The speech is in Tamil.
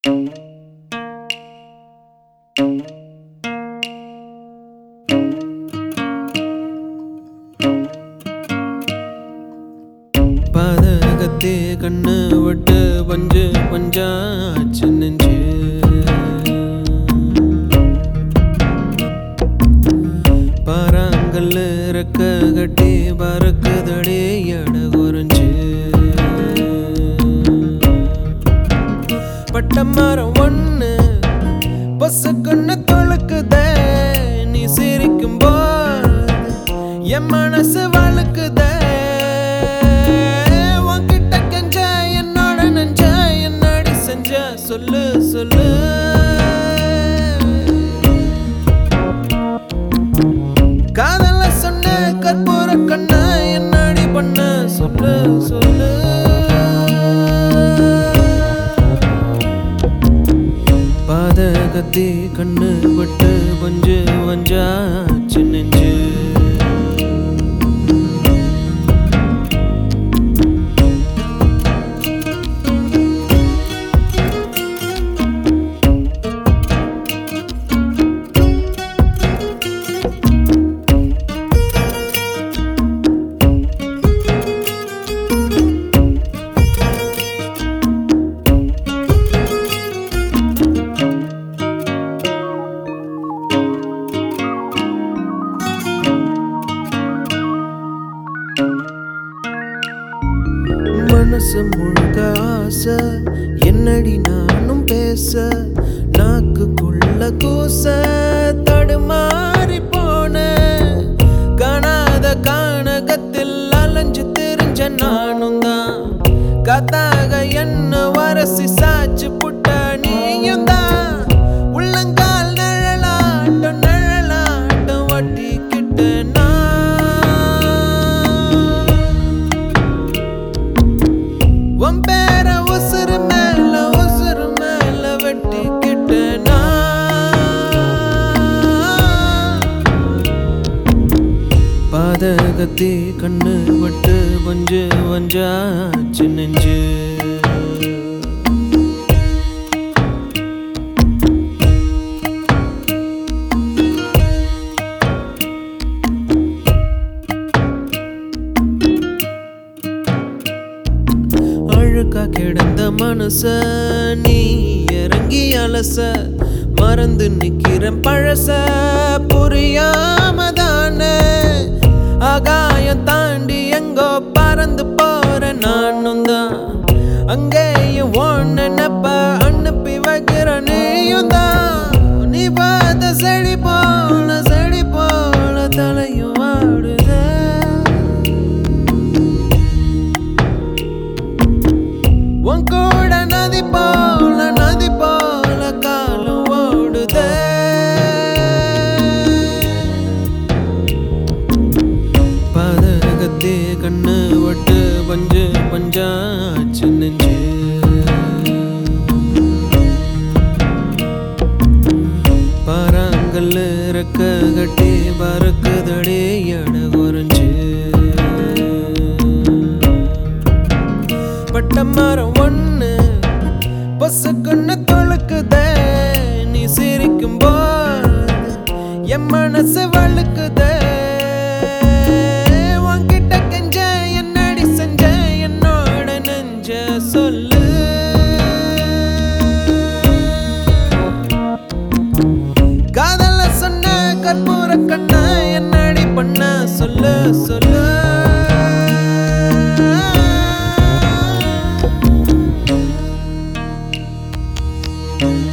பாதகத்தே கண்ணு விட்டு பஞ்சு பஞ்சாச்சு நெஞ்சு பாறாங்கல்லு ரெக்க கட்டி பறக்குதடே எட குறைஞ்சு பட்ட மரம் ஒண்ணு பசு கண்ணு தொழுக்குதே நீ சிரிக்கும் போது என் மனசு வழுக்குதே உன்கிட்ட கெஞ்ச என்னோட நெஞ்ச என்னடி செஞ்ச சொல்லு சொல்லு காதல சொன்ன கற்பூர கண்ண என்னடி பண்ண சொல்லு சொல்லு பாதகத்தி கண்ணு பட்டு பஞ்சு வஞ்சாச்சு நெஞ்சு மனசு முழுக்க ஆசை என்னடி நானும் பேச நாக்குக்குள்ள கூச தடுமாறி போன காணாத கானகத்தில் அலைஞ்சு திரிஞ்ச நானும் தான் கத்தாக என்ன வரசி சாச்சு புட்ட நீயும் தான் உள்ளங்கால் நிழலாட்டம் நிழலாட்டம் வட்டிக்கிட்ட நான் உன் பேர உசுறு மேல உசுறு மேல வெட்டிக்கிட்ட நான் பாதகத்தி கண்ணு விட்டு பஞ்சு வஞ்சாச்சு நெஞ்சு அழுக்கா கிடந்த மனச நீ இறங்கி அலச மறந்து நிக்கிறேன் பழச புரியாம தானே ஆகாயம் தாண்டி எங்கோ பறந்து போற நானும் தான் அங்கேயும் ஒன்னு நப்ப அனுப்பி வைக்கிற நீயும் தான் நீ பார்த்த செடி போல செடி போல தலையும் ஆடுதே உன் கூட நதி போல நதி போல காலம் ஓடுதே பாதகத்தே கண்ணு வட்டு பஞ்சு பஞ்சாச்சு நெஞ்சு பாறாங்கல்லு ரெக்க கட்டி பறக்குதடே எட குறைஞ்சு பட்ட மரம் ஒண்ணு பசு கண்ணு தொழுக்குதே நீ சிரிக்கும் போது என் மனசு வழுக்குதே உன்கிட்ட கெஞ்ச என்னடி செஞ்ச என்னோட நெஞ்ச சொல்லு காதல சொன்ன கற்பூர கண்ண என்னடி பண்ண சொல்லு சொல்லு thank you